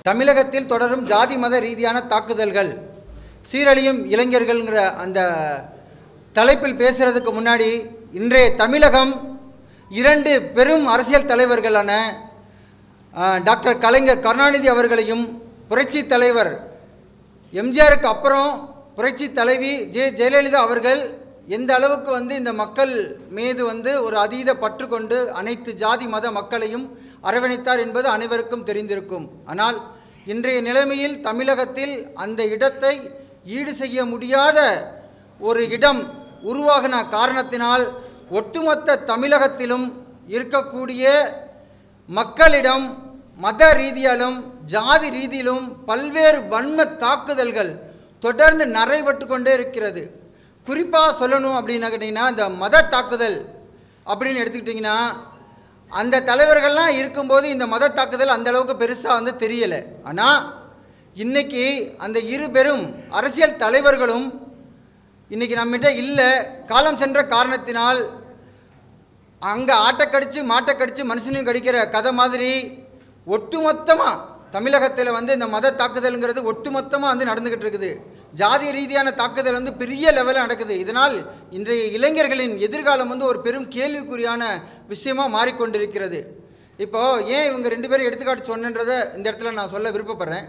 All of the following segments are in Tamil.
தமிழகத்தில் தொடரும் ஜாதி மத ரீதியான தாக்குதல்கள் சீரழியும் இளைஞர்கள்ங்கிற அந்த தலைப்பில் பேசுறதுக்கு முன்னாடி இன்றைய தமிழகம் இரண்டு பெரும் அரசியல் தலைவர்களான ஆ, டாக்டர் கலைஞர் கருணாநிதி அவர்களையும் புரட்சி தலைவர் எம்ஜிஆருக்கு அப்புறம் புரட்சி தலைவி ஜெ ஜெயலலிதா அவர்கள் எந்த அளவுக்கு வந்து இந்த மக்கள் மீது வந்து ஒரு அதீத பற்று கொண்டு அனைத்து ஜாதி மத மக்களையும் அரவணைத்தார் என்பது அனைவருக்கும் தெரிந்திருக்கும் ஆனால் இன்றைய நிலைமையில் தமிழகத்தில் அந்த இடத்தை ஈடு செய்ய முடியாத ஒரு இடம் உருவாகின காரணத்தினால் ஒட்டுமொத்த தமிழகத்திலும் இருக்கக்கூடிய மக்களிடம் மத ரீதியாலும் ஜாதி ரீதியிலும் பல்வேறு வன்ம தாக்குதல்கள் தொடர்ந்து நடைபெற்று கொண்டே இருக்கிறது குறிப்பாக சொல்லணும் அப்படின்னு கேட்டிங்கன்னா இந்த மத தாக்குதல் அப்படின்னு எடுத்துக்கிட்டிங்கன்னா அந்த தலைவர்கள்லாம் இருக்கும்போது இந்த மத தாக்குதல் அந்த அளவுக்கு பெருசாக வந்து தெரியலை ஆனால் இன்னைக்கு அந்த இரு பெரும் அரசியல் தலைவர்களும் இன்னைக்கு நம்மகிட்ட இல்லை காலம் சென்ற காரணத்தினால் அங்கே ஆட்டை கடிச்சு மாட்டை கடிச்சு மனுஷனையும் கடிக்கிற கதை மாதிரி ஒட்டுமொத்தமாக தமிழகத்தில் வந்து இந்த மத தாக்குதல்ங்கிறது ஒட்டுமொத்தமாக வந்து நடந்துக்கிட்டு இருக்குது ஜாதி ரீதியான தாக்குதல் வந்து பெரிய லெவலில் நடக்குது இதனால் இன்றைய இளைஞர்களின் எதிர்காலம் வந்து ஒரு பெரும் கேள்விக்குறியான விஷயமா மாறிக்கொண்டிருக்கிறது இப்போது ஏன் இவங்க ரெண்டு பேரும் எடுத்துக்காட்டு சொன்னன்றதை இந்த இடத்துல நான் சொல்ல விருப்பப்படுறேன்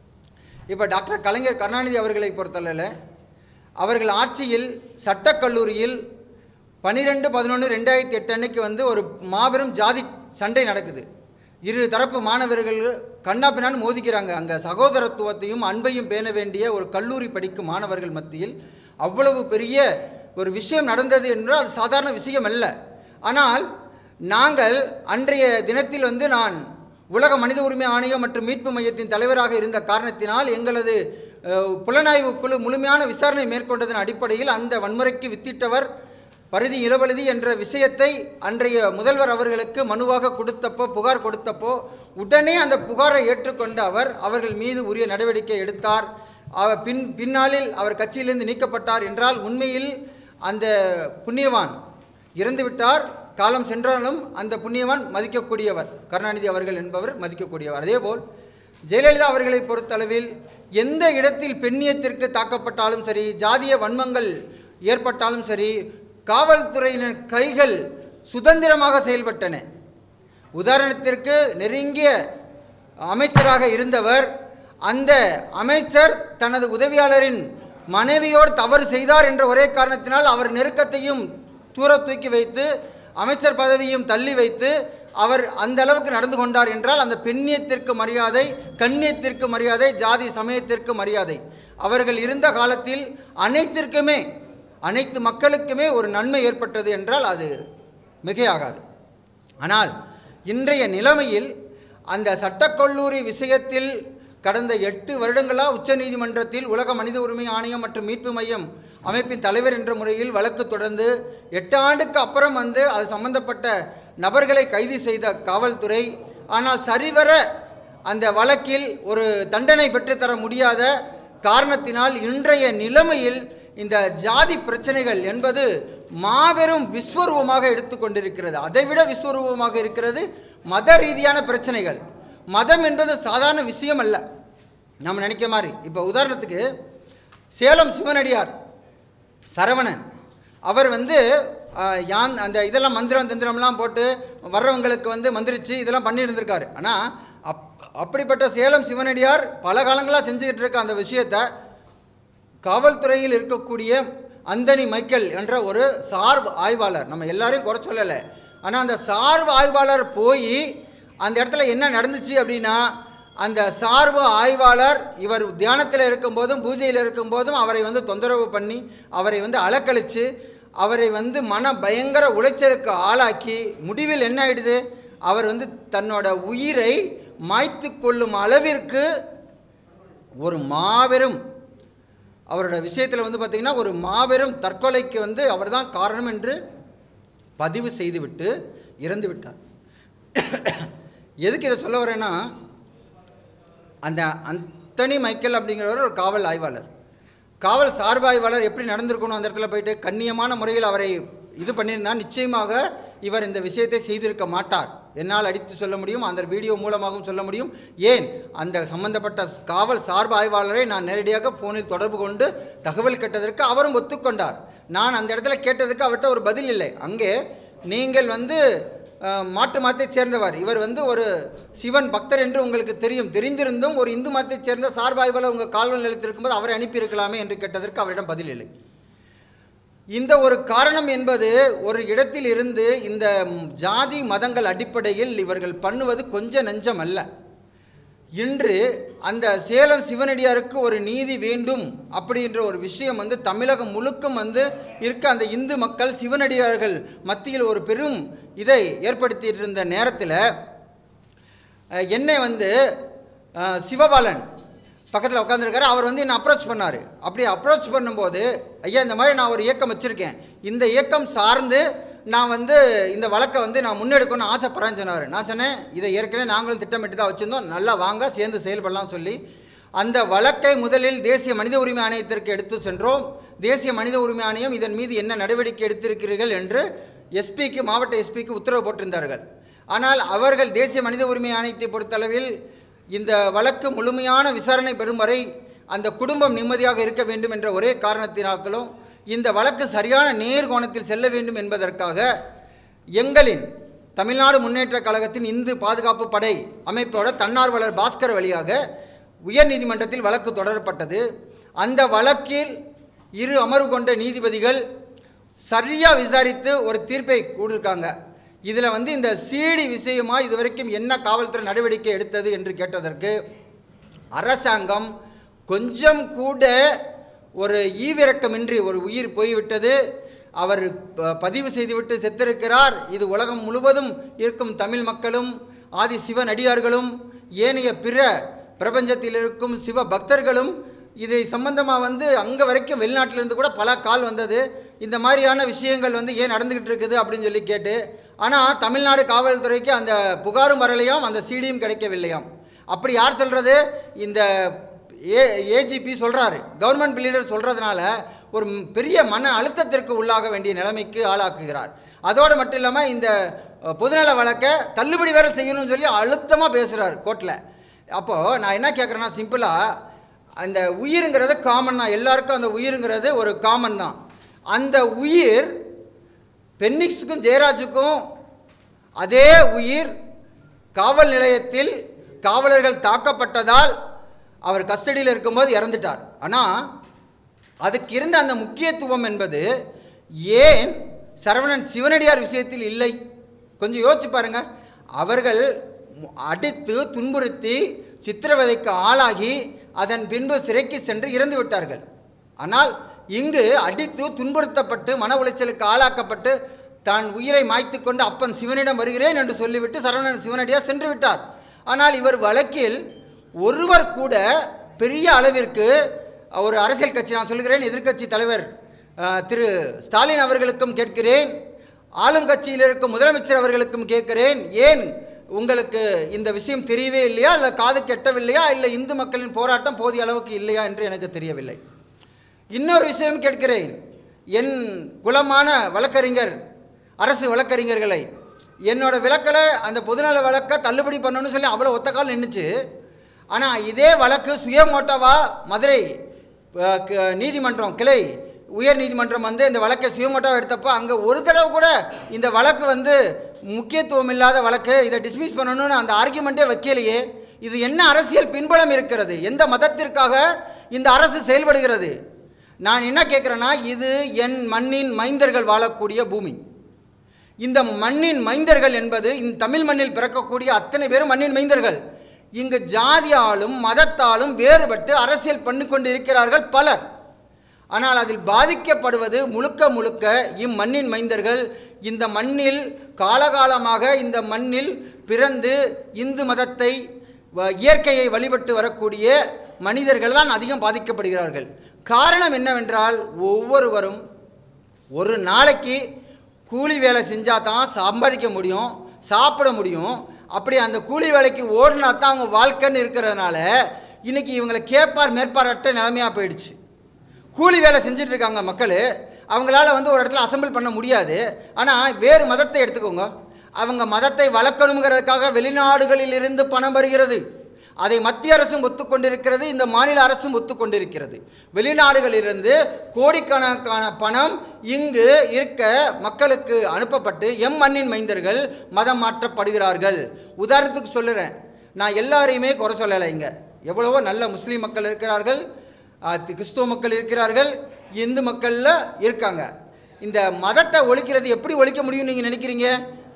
இப்போ டாக்டர் கலைஞர் கருணாநிதி அவர்களை பொறுத்தளவில் அவர்கள் ஆட்சியில் சட்டக்கல்லூரியில் பன்னிரெண்டு பதினொன்று ரெண்டாயிரத்தி எட்டு அன்னைக்கு வந்து ஒரு மாபெரும் ஜாதி சண்டை நடக்குது இரு தரப்பு மாணவர்கள் கண்ணா பின்னான்னு மோதிக்கிறாங்க அங்கே சகோதரத்துவத்தையும் அன்பையும் பேண வேண்டிய ஒரு கல்லூரி படிக்கும் மாணவர்கள் மத்தியில் அவ்வளவு பெரிய ஒரு விஷயம் நடந்தது என்றால் அது சாதாரண விஷயம் அல்ல ஆனால் நாங்கள் அன்றைய தினத்தில் வந்து நான் உலக மனித உரிமை ஆணையம் மற்றும் மீட்பு மையத்தின் தலைவராக இருந்த காரணத்தினால் எங்களது அஹ், புலனாய்வு குழு முழுமையான விசாரணை மேற்கொண்டதன் அடிப்படையில் அந்த வன்முறைக்கு வித்திட்டவர் பரிதி இளவழுதி என்ற விஷயத்தை அன்றைய முதல்வர் அவர்களுக்கு மனுவாக கொடுத்தப்போ புகார் கொடுத்தப்போ உடனே அந்த புகாரை ஏற்றுக்கொண்ட அவர் அவர்கள் மீது உரிய நடவடிக்கை எடுத்தார் அவர் பின் பின்னாளில் அவர் கட்சியிலிருந்து நீக்கப்பட்டார் என்றால் உண்மையில் அந்த புண்ணியவான் இறந்துவிட்டார் காலம் சென்றாலும் அந்த புண்ணியவான் மதிக்கக்கூடியவர் கருணாநிதி அவர்கள் என்பவர் மதிக்கக்கூடியவர் அதேபோல் ஜெயலலிதா அவர்களை பொறுத்தளவில் எந்த இடத்தில் பெண்ணியத்திற்கு தாக்கப்பட்டாலும் சரி ஜாதிய வன்மங்கள் ஏற்பட்டாலும் சரி காவல்துறையினர் கைகள் சுதந்திரமாக செயல்பட்டன உதாரணத்திற்கு நெருங்கிய அமைச்சராக இருந்தவர் அந்த அமைச்சர் தனது உதவியாளரின் மனைவியோடு தவறு செய்தார் என்ற ஒரே காரணத்தினால் அவர் நெருக்கத்தையும் தூர தூக்கி வைத்து அமைச்சர் பதவியும் தள்ளி வைத்து அவர் அந்த அளவுக்கு நடந்து கொண்டார் என்றால் அந்த பெண்ணியத்திற்கு மரியாதை கண்ணியத்திற்கு மரியாதை ஜாதி சமயத்திற்கு மரியாதை அவர்கள் இருந்த காலத்தில் அனைத்திற்குமே அனைத்து மக்களுக்குமே ஒரு நன்மை ஏற்பட்டது என்றால் அது மிகையாகாது ஆனால் இன்றைய நிலைமையில் அந்த சட்டக்கல்லூரி விஷயத்தில் கடந்த எட்டு வருடங்களாக உச்சநீதிமன்றத்தில் உலக மனித உரிமை ஆணையம் மற்றும் மீட்பு மையம் அமைப்பின் தலைவர் என்ற முறையில் வழக்கு தொடர்ந்து எட்டு ஆண்டுக்கு அப்புறம் வந்து அது சம்பந்தப்பட்ட நபர்களை கைது செய்த காவல்துறை ஆனால் சரிவர அந்த வழக்கில் ஒரு தண்டனை பெற்றுத்தர முடியாத காரணத்தினால் இன்றைய நிலைமையில் இந்த ஜாதி பிரச்சனைகள் என்பது மாபெரும் விஸ்வரூபமாக எடுத்துக்கொண்டிருக்கிறது அதைவிட விஸ்வரூபமாக இருக்கிறது மத ரீதியான பிரச்சனைகள் மதம் என்பது சாதாரண விஷயம் அல்ல நம்ம நினைக்க மாதிரி இப்போ உதாரணத்துக்கு சேலம் சிவனடியார் சரவணன் அவர் வந்து ஆஹ், யான் அந்த இதெல்லாம் மந்திரம் தந்திரம்லாம் போட்டு வர்றவங்களுக்கு வந்து மந்திரிச்சு இதெல்லாம் பண்ணியிருந்திருக்காரு ஆனால் அப் அப்படிப்பட்ட சேலம் சிவனடியார் பல காலங்களாக செஞ்சுக்கிட்டு இருக்க அந்த விஷயத்தை காவல்துறையில் இருக்கக்கூடிய அந்தனி மைக்கேல் என்ற ஒரு சார்பு ஆய்வாளர் நம்ம எல்லாரையும் குறை சொல்லலை ஆனால் அந்த சார்பு ஆய்வாளர் போய் அந்த இடத்துல என்ன நடந்துச்சு அப்படின்னா அந்த சார்பு ஆய்வாளர் இவர் தியானத்தில் இருக்கும்போதும் பூஜையில் இருக்கும்போதும் அவரை வந்து தொந்தரவு பண்ணி அவரை வந்து அலக்கழித்து அவரை வந்து மன பயங்கர உளைச்சலுக்கு ஆளாக்கி முடிவில் என்ன ஆயிடுது அவர் வந்து தன்னோட உயிரை மாய்த்து கொள்ளும் அளவிற்கு ஒரு மாபெரும் அவரோட விஷயத்தில் வந்து பார்த்திங்கன்னா ஒரு மாபெரும் தற்கொலைக்கு வந்து அவர்தான் காரணம் என்று பதிவு செய்துவிட்டு இறந்து விட்டார் எதுக்கு இதை சொல்ல வரேன்னா அந்த அந்தனி மைக்கேல் அப்படிங்கிறவர் ஒரு காவல் ஆய்வாளர் காவல் சார்பு ஆய்வாளர் எப்படி நடந்திருக்கணும் அந்த இடத்துல போயிட்டு கண்ணியமான முறையில் அவரை இது பண்ணியிருந்தா நிச்சயமாக இவர் இந்த விஷயத்தை செய்திருக்க மாட்டார் என்னால் அடித்து சொல்ல முடியும் அந்த வீடியோ மூலமாகவும் சொல்ல முடியும் ஏன் அந்த சம்பந்தப்பட்ட காவல் சார்பு ஆய்வாளரை நான் நேரடியாக ஃபோனில் தொடர்பு கொண்டு தகவல் கேட்டதற்கு அவரும் ஒத்துக்கொண்டார் நான் அந்த இடத்துல கேட்டதுக்கு அவர்கிட்ட ஒரு பதில் இல்லை அங்கே நீங்கள் வந்து அஹ், மாற்று மதத்தைச் சேர்ந்தவர் இவர் வந்து ஒரு சிவன் பக்தர் என்று உங்களுக்கு தெரியும் தெரிந்திருந்தும் ஒரு இந்து மதத்தைச் சேர்ந்த சார்பு ஆய்வாளர் உங்கள் கால்வல் நிலையத்திற்கும்போது அவரை அனுப்பியிருக்கலாமே என்று கேட்டதற்கு அவரிடம் பதில் இல்லை இந்த ஒரு காரணம் என்பது ஒரு இடத்தில் இருந்து இந்த ம், ஜாதி மதங்கள் அடிப்படையில் இவர்கள் பண்ணுவது கொஞ்ச நஞ்சம் அல்ல இன்று அந்த சேலம் சிவனடியாருக்கு ஒரு நீதி வேண்டும் அப்படின்ற ஒரு விஷயம் வந்து தமிழகம் முழுக்கும் வந்து இருக்க அந்த இந்து மக்கள் சிவனடியார்கள் மத்தியில் ஒரு பெரும் இதை ஏற்படுத்திட்டு இருந்த நேரத்தில் அஹ், என்னை வந்து அஹ், சிவபாலன் பக்கத்தில் உட்காந்துருக்காரு அவர் வந்து என்னை அப்ரோச் பண்ணார் அப்படி அப்ரோச் பண்ணும்போது ஐயா இந்த மாதிரி நான் ஒரு இயக்கம் வச்சுருக்கேன் இந்த இயக்கம் சார்ந்து நான் வந்து இந்த வழக்கை வந்து நான் முன்னெடுக்கணும்னு ஆசைப்பட்றேன்னு சொன்னார் நான் சொன்னேன் இதை ஏற்கனவே நாங்களும் திட்டமிட்டு தான் வச்சுருந்தோம் நல்லா வாங்க சேர்ந்து செயல்படலாம் சொல்லி அந்த வழக்கை முதலில் தேசிய மனித உரிமை ஆணையத்திற்கு எடுத்து சென்றோம் தேசிய மனித உரிமை ஆணையம் இதன் மீது என்ன நடவடிக்கை எடுத்திருக்கிறீர்கள் என்று எஸ்பிக்கு மாவட்ட எஸ்பிக்கு உத்தரவு போட்டிருந்தார்கள் ஆனால் அவர்கள் தேசிய மனித உரிமை ஆணையத்தை பொறுத்தளவில் இந்த வழக்கு முழுமையான விசாரணை பெறும் வரை அந்த குடும்பம் நிம்மதியாக இருக்க வேண்டும் என்ற ஒரே காரணத்தினாக்களும் இந்த வழக்கு சரியான நேர்கோணத்தில் செல்ல வேண்டும் என்பதற்காக எங்களின் தமிழ்நாடு முன்னேற்றக் கழகத்தின் இந்து பாதுகாப்பு படை அமைப்போட தன்னார்வலர் பாஸ்கர் வழியாக உயர்நீதிமன்றத்தில் வழக்கு தொடரப்பட்டது அந்த வழக்கில் இரு அமர்வு கொண்ட நீதிபதிகள் சரியாக விசாரித்து ஒரு தீர்ப்பை கொடுத்துருக்காங்க இதில் வந்து இந்த சிடி விஷயமா இதுவரைக்கும் என்ன காவல்துறை நடவடிக்கை எடுத்தது என்று கேட்டதற்கு அரசாங்கம் கொஞ்சம் கூட ஒரு ஈவிரக்கமின்றி ஒரு உயிர் போய்விட்டது அவர் ப- பதிவு செய்துவிட்டு செத்திருக்கிறார் இது உலகம் முழுவதும் இருக்கும் தமிழ் மக்களும் ஆதி சிவன் அடியார்களும் ஏனைய பிற பிரபஞ்சத்தில் இருக்கும் சிவ பக்தர்களும் இதை சம்பந்தமாக வந்து அங்கே வரைக்கும் வெளிநாட்டிலிருந்து கூட பல கால் வந்தது இந்த மாதிரியான விஷயங்கள் வந்து ஏன் நடந்துக்கிட்டு இருக்குது அப்படின்னு சொல்லி கேட்டு ஆனால் தமிழ்நாடு காவல்துறைக்கு அந்த புகாரும் வரலையாம் அந்த சிடியும் கிடைக்கவில்லையாம் அப்படி யார் சொல்கிறது இந்த ஏ ஏஜிபி சொல்கிறாரு கவர்மெண்ட் லீடர் சொல்கிறதுனால ஒரு ம்- பெரிய மன அழுத்தத்திற்கு உள்ளாக வேண்டிய நிலைமைக்கு ஆளாக்குகிறார் அதோடு மட்டும் இல்லாமல் இந்த அஹ், பொதுநல வழக்கை தள்ளுபடி வேற செய்யணும்னு சொல்லி அழுத்தமாக பேசுகிறார் கோர்ட்டில் அப்போது நான் என்ன கேட்குறேன்னா சிம்பிளாக அந்த உயிருங்கிறது காமன் தான் எல்லாருக்கும் அந்த உயிருங்கிறது ஒரு காமன் தான் அந்த உயிர் பென்னிக்ஸுக்கும் ஜெயராஜுக்கும் அதே உயிர் காவல் நிலையத்தில் காவலர்கள் தாக்கப்பட்டதால் அவர் கஸ்டடியில் இருக்கும்போது இறந்துட்டார் ஆனால் அதுக்கு இருந்த அந்த முக்கியத்துவம் என்பது ஏன் சரவணன் சிவனடியார் விஷயத்தில் இல்லை கொஞ்சம் யோசிச்சு பாருங்க அவர்கள் மு- அடித்து துன்புறுத்தி சித்திரவதைக்கு ஆளாகி அதன் பின்பு சிறைக்கு சென்று இறந்து விட்டார்கள் ஆனால் இங்கு அடித்து துன்புறுத்தப்பட்டு மன உளைச்சலுக்கு ஆளாக்கப்பட்டு தான் உயிரை மாய்த்து கொண்டு அப்பன் சிவனிடம் வருகிறேன் என்று சொல்லிவிட்டு சரவணன் சிவனடியார் சென்று விட்டார் ஆனால் இவர் வழக்கில் ஒருவர் கூட பெரிய அளவிற்கு ஒரு அரசியல் கட்சி நான் சொல்கிறேன் எதிர்க்கட்சி தலைவர் அஹ், திரு ஸ்டாலின் அவர்களுக்கும் கேட்கிறேன் ஆளும் கட்சியில் இருக்கும் முதலமைச்சர் அவர்களுக்கும் கேட்கிறேன் ஏன் உங்களுக்கு இந்த விஷயம் தெரியவே இல்லையா இல்லை காது கெட்டவில்லையா இல்லை இந்து மக்களின் போராட்டம் போதிய அளவுக்கு இல்லையா என்று எனக்கு தெரியவில்லை இன்னொரு விஷயம் கேட்கிறேன் என் குலமான வழக்கறிஞர் அரசு வழக்கறிஞர்களை என்னோட விளக்கில் அந்த பொதுநல வழக்கை தள்ளுபடி பண்ணணும்னு சொல்லி அவ்வளோ ஒத்த கால் நின்றுச்சு ஆனால் இதே வழக்கு சுயமோட்டோவா மதுரை அஹ், க- நீதிமன்றம் கிளை உயர் நீதிமன்றம் வந்து இந்த வழக்கை சுயமோட்டோவா எடுத்தப்போ அங்கே ஒரு தடவை கூட இந்த வழக்கு வந்து முக்கியத்துவம் இல்லாத வழக்கு இதை டிஸ்மிஸ் பண்ணணும்னு அந்த ஆர்கியூமெண்ட்டே வைக்கலையே இது என்ன அரசியல் பின்புலம் இருக்கிறது எந்த மதத்திற்காக இந்த அரசு செயல்படுகிறது நான் என்ன கேட்குறேன்னா இது என் மண்ணின் மைந்தர்கள் வாழக்கூடிய பூமி இந்த மண்ணின் மைந்தர்கள் என்பது இந்த தமிழ் மண்ணில் பிறக்கக்கூடிய அத்தனை பேரும் மண்ணின் மைந்தர்கள் இங்கு ஜாதியாலும் மதத்தாலும் வேறுபட்டு அரசியல் பண்ணி கொண்டு இருக்கிறார்கள் பலர் ஆனால் அதில் பாதிக்கப்படுவது முழுக்க முழுக்க இம்மண்ணின் மைந்தர்கள் இந்த மண்ணில் காலகாலமாக இந்த மண்ணில் பிறந்து இந்து மதத்தை வ- இயற்கையை வழிபட்டு வரக்கூடிய மனிதர்கள் தான் அதிகம் பாதிக்கப்படுகிறார்கள் காரணம் என்னவென்றால் ஒவ்வொருவரும் ஒரு நாளைக்கு கூலி வேலை செஞ்சால் தான் சம்பாதிக்க முடியும் சாப்பிட முடியும் அப்படி அந்த கூலி வேலைக்கு ஓடினா தான் அவங்க வாழ்க்கைன்னு இருக்கிறதுனால இன்னைக்கு இவங்களை கேட்பார் மேற்பாரற்ற நிலைமையாக போயிடுச்சு கூலி வேலை செஞ்சுட்டு இருக்காங்க மக்கள் அவங்களால வந்து ஒரு இடத்துல அசெம்பிள் பண்ண முடியாது ஆனால் வேறு மதத்தை எடுத்துக்கோங்க அவங்க மதத்தை வளர்க்கணுங்கிறதுக்காக வெளிநாடுகளில் இருந்து பணம் வருகிறது அதை மத்திய அரசும் ஒத்துக்கொண்டிருக்கிறது இந்த மாநில அரசும் ஒத்துக்கொண்டிருக்கிறது வெளிநாடுகளிலிருந்து கோடிக்கணக்கான பணம் இங்கு இருக்க மக்களுக்கு அனுப்பப்பட்டு எம் மண்ணின் மைந்தர்கள் மதம் மாற்றப்படுகிறார்கள் உதாரணத்துக்கு சொல்லுறேன் நான் எல்லாரையுமே குறை சொல்லலை இங்கே எவ்வளவோ நல்ல முஸ்லீம் மக்கள் இருக்கிறார்கள் அஹ், கிறிஸ்துவ மக்கள் இருக்கிறார்கள் இந்து மக்களில் இருக்காங்க இந்த மதத்தை ஒழிக்கிறது எப்படி ஒழிக்க முடியும்னு நீங்கள் நினைக்கிறீங்க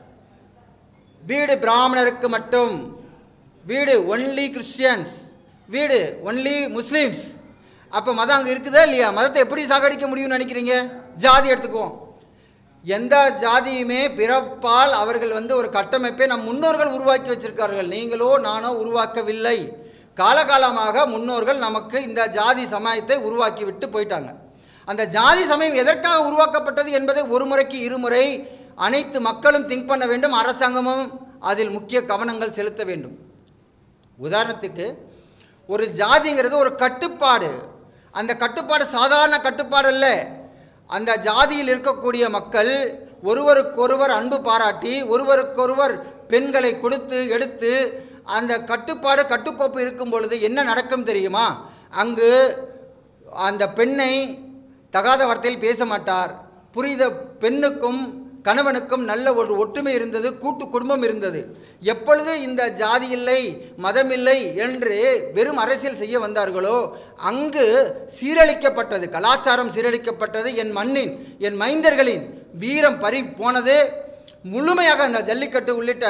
வீடு பிராமணருக்கு மட்டும் வீடு ஒன்லி கிறிஸ்டியன்ஸ் வீடு ஒன்லி முஸ்லீம்ஸ் அப்போ மதம் அங்கே இருக்குதா இல்லையா மதத்தை எப்படி சாகடிக்க முடியும்னு நினைக்கிறீங்க ஜாதி எடுத்துக்குவோம் எந்த ஜாதியுமே பிறப்பால் அவர்கள் வந்து ஒரு கட்டமைப்பை நம் முன்னோர்கள் உருவாக்கி வச்சிருக்கார்கள் நீங்களோ நானோ உருவாக்கவில்லை காலகாலமாக முன்னோர்கள் நமக்கு இந்த ஜாதி சமயத்தை உருவாக்கி விட்டு போயிட்டாங்க அந்த ஜாதி சமயம் எதற்காக உருவாக்கப்பட்டது என்பதை ஒரு முறைக்கு இருமுறை அனைத்து மக்களும் திங்க் பண்ண வேண்டும் அரசாங்கமும் அதில் முக்கிய கவனங்கள் செலுத்த வேண்டும் உதாரணத்துக்கு ஒரு ஜாதிங்கிறது ஒரு கட்டுப்பாடு அந்த கட்டுப்பாடு சாதாரண கட்டுப்பாடு அல்ல அந்த ஜாதியில் இருக்கக்கூடிய மக்கள் ஒருவருக்கொருவர் அன்பு பாராட்டி ஒருவருக்கொருவர் பெண்களை கொடுத்து எடுத்து அந்த கட்டுப்பாடு கட்டுக்கோப்பு இருக்கும் பொழுது என்ன நடக்கும் தெரியுமா அங்கு அந்த பெண்ணை தகாத வார்த்தையில் பேச மாட்டார் புரித பெண்ணுக்கும் கணவனுக்கும் நல்ல ஒரு ஒற்றுமை இருந்தது கூட்டு குடும்பம் இருந்தது எப்பொழுது இந்த ஜாதி இல்லை மதம் இல்லை என்று வெறும் அரசியல் செய்ய வந்தார்களோ அங்கு சீரழிக்கப்பட்டது கலாச்சாரம் சீரழிக்கப்பட்டது என் மண்ணின் என் மைந்தர்களின் வீரம் பறி போனது முழுமையாக அந்த ஜல்லிக்கட்டு உள்ளிட்ட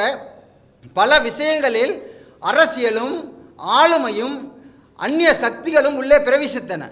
பல விஷயங்களில் அரசியலும் ஆளுமையும் அந்நிய சக்திகளும் உள்ளே பிரவேசித்தன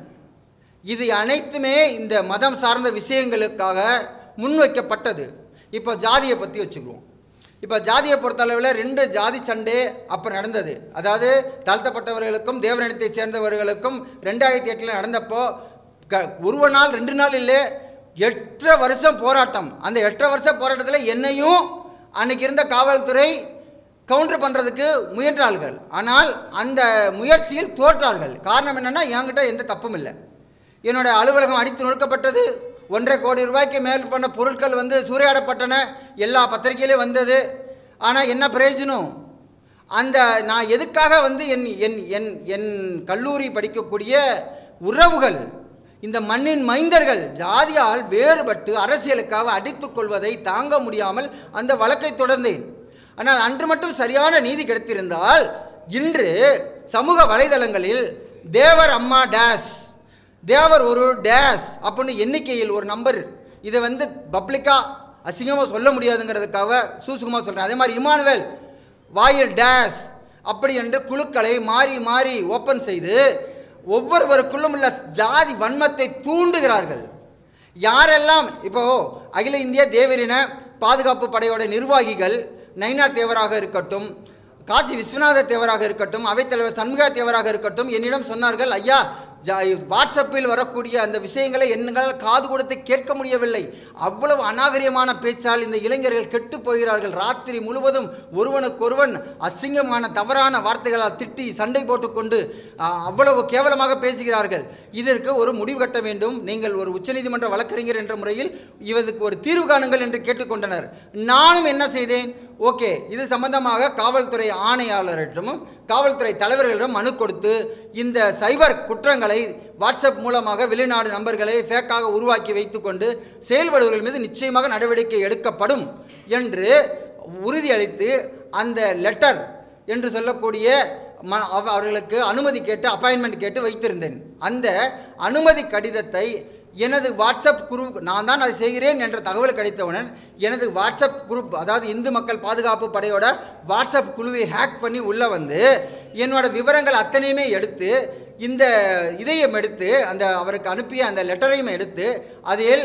இது அனைத்துமே இந்த மதம் சார்ந்த விஷயங்களுக்காக முன்வைக்கப்பட்டது இப்போ ஜாதியை பற்றி வச்சுக்குவோம் இப்போ ஜாதியை பொறுத்தளவில் ரெண்டு ஜாதி சண்டை அப்போ நடந்தது அதாவது தாழ்த்தப்பட்டவர்களுக்கும் தேவனிடத்தைச் சேர்ந்தவர்களுக்கும் ரெண்டாயிரத்தி எட்டில் நடந்தப்போ க ஒரு நாள் ரெண்டு நாள் இல்லை எட்டரை வருஷம் போராட்டம் அந்த எட்டரை வருஷம் போராட்டத்தில் என்னையும் அன்னைக்கு இருந்த காவல்துறை கவுண்டர் பண்ணுறதுக்கு முயன்றார்கள் ஆனால் அந்த முயற்சியில் தோற்றார்கள் காரணம் என்னென்னா என்கிட்ட எந்த தப்பும் இல்லை என்னோட அலுவலகம் அடித்து நொறுக்கப்பட்டது ஒன்றரை கோடி ரூபாய்க்கு மேல் பண்ண பொருட்கள் வந்து சூறையாடப்பட்டன எல்லா பத்திரிகையிலையும் வந்தது ஆனால் என்ன பிரயோஜனம் அந்த நான் எதுக்காக வந்து என் என் என் என் கல்லூரி படிக்கக்கூடிய உறவுகள் இந்த மண்ணின் மைந்தர்கள் ஜாதியால் வேறுபட்டு அரசியலுக்காக அடித்துக் கொள்வதை தாங்க முடியாமல் அந்த வழக்கை தொடர்ந்தேன் ஆனால் அன்று மட்டும் சரியான நீதி கிடைத்திருந்தால் இன்று சமூக வலைதளங்களில் தேவர் அம்மா டேஷ் தேவர் ஒரு டேஷ் அப்படின்னு எண்ணிக்கையில் ஒரு நம்பர் இதை வந்து பப்ளிக்காக அசிங்கமாக சொல்ல முடியாதுங்கிறதுக்காக சூசுகமாக சொல்கிறேன் அதே மாதிரி இமானுவேல் வாயில் டேஷ் அப்படி என்று குழுக்களை மாறி மாறி ஓப்பன் செய்து ஒவ்வொருவருக்குள்ளும் உள்ள ஜாதி வன்மத்தை தூண்டுகிறார்கள் யாரெல்லாம் இப்போ அகில இந்திய தேவரின பாதுகாப்பு படையோட நிர்வாகிகள் நயினார் தேவராக இருக்கட்டும் காசி விஸ்வநாத தேவராக இருக்கட்டும் அவைத்தலைவர் சண்முகா தேவராக இருக்கட்டும் என்னிடம் சொன்னார்கள் ஐயா ஜா வாட்ஸ்அப்பில் வரக்கூடிய அந்த விஷயங்களை என்னால் காது கொடுத்து கேட்க முடியவில்லை அவ்வளவு அநாகரிகமான பேச்சால் இந்த இளைஞர்கள் கெட்டு போகிறார்கள் ராத்திரி முழுவதும் ஒருவனுக்கொருவன் அசிங்கமான தவறான வார்த்தைகளால் திட்டி சண்டை போட்டுக்கொண்டு ஆ, அவ்வளவு கேவலமாக பேசுகிறார்கள் இதற்கு ஒரு முடிவு கட்ட வேண்டும் நீங்கள் ஒரு உச்சநீதிமன்ற வழக்கறிஞர் என்ற முறையில் இவருக்கு ஒரு தீர்வு காணுங்கள் என்று கேட்டுக்கொண்டனர் நானும் என்ன செய்தேன் ஓகே இது சம்பந்தமாக காவல்துறை ஆணையாளரிடமும் காவல்துறை தலைவர்களிடம் மனு கொடுத்து இந்த சைபர் குற்றங்களை வாட்ஸ்அப் மூலமாக வெளிநாடு நம்பர்களை ஃபேக்காக உருவாக்கி வைத்துக்கொண்டு செயல்படுவர்கள் மீது நிச்சயமாக நடவடிக்கை எடுக்கப்படும் என்று உறுதியளித்து அந்த லெட்டர் என்று சொல்லக்கூடிய ம அவ- அவர்களுக்கு அனுமதி கேட்டு அப்பாயின்மெண்ட் கேட்டு வைத்திருந்தேன் அந்த அனுமதி கடிதத்தை எனது வாட்ஸ்அப் குரூப் நான் தான் அதை செய்கிறேன் என்ற தகவல் கிடைத்தவுடன் எனது வாட்ஸ்அப் குரூப் அதாவது இந்து மக்கள் பாதுகாப்பு படையோட வாட்ஸ்அப் குழுவை ஹேக் பண்ணி உள்ளே வந்து என்னோட விவரங்கள் அத்தனையுமே எடுத்து இந்த இதையும் எடுத்து அந்த அவருக்கு அனுப்பிய அந்த லெட்டரையும் எடுத்து அதில்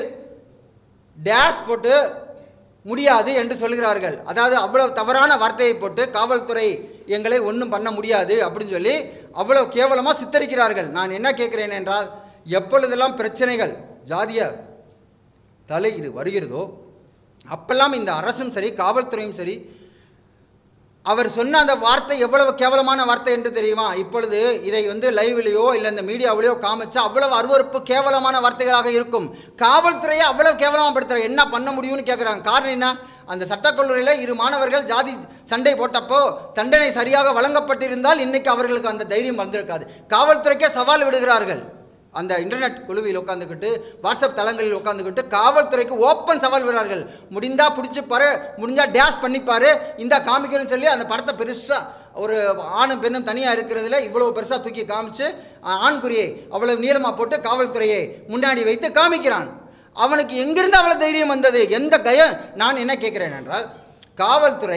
டேஷ் போட்டு முடியாது என்று சொல்கிறார்கள் அதாவது அவ்வளவு தவறான வார்த்தையை போட்டு காவல்துறை எங்களை ஒன்றும் பண்ண முடியாது அப்படின்னு சொல்லி அவ்வளவு கேவலமாக சித்தரிக்கிறார்கள் நான் என்ன கேட்கிறேன் என்றால் எப்பொழுதெல்லாம் பிரச்சனைகள் ஜாதிய தலை இது வருகிறதோ அப்பெல்லாம் இந்த அரசும் சரி காவல்துறையும் சரி அவர் சொன்ன அந்த வார்த்தை எவ்வளவு கேவலமான வார்த்தை என்று தெரியுமா இப்பொழுது இதை வந்து லைவ்லேயோ இல்லை இந்த மீடியாவிலேயோ காமிச்சா அவ்வளவு அருவருப்பு கேவலமான வார்த்தைகளாக இருக்கும் காவல்துறையை அவ்வளவு கேவலமாக படுத்துறாங்க என்ன பண்ண முடியும்னு கேட்குறாங்க காரணம் என்ன அந்த சட்டக்கல்லூரியில் இரு மாணவர்கள் ஜாதி சண்டை போட்டப்போ தண்டனை சரியாக வழங்கப்பட்டிருந்தால் இன்னைக்கு அவர்களுக்கு அந்த தைரியம் வந்திருக்காது காவல்துறைக்கே சவால் விடுகிறார்கள் அந்த இன்டர்நெட் குழுவில் உட்காந்துக்கிட்டு வாட்ஸ்அப் தளங்களில் உட்காந்துக்கிட்டு காவல்துறைக்கு ஓப்பன் சவால் விடுறார்கள் முடிந்தா பிடிச்சிப்பாரு முடிஞ்சா டேஷ் பண்ணிப்பாரு இந்த காமிக்கணும்னு சொல்லி அந்த படத்தை பெருசாக ஒரு ஆணும் பெண்ணும் தனியாக இருக்கிறதுல இவ்வளவு பெருசாக தூக்கி காமிச்சு ஆ- ஆண்குறியை அவ்வளவு நீளமாக போட்டு காவல்துறையை முன்னாடி வைத்து காமிக்கிறான் அவனுக்கு எங்கிருந்து அவ்வளோ தைரியம் வந்தது எந்த கயம் நான் என்ன கேட்குறேன் என்றால் காவல்துறை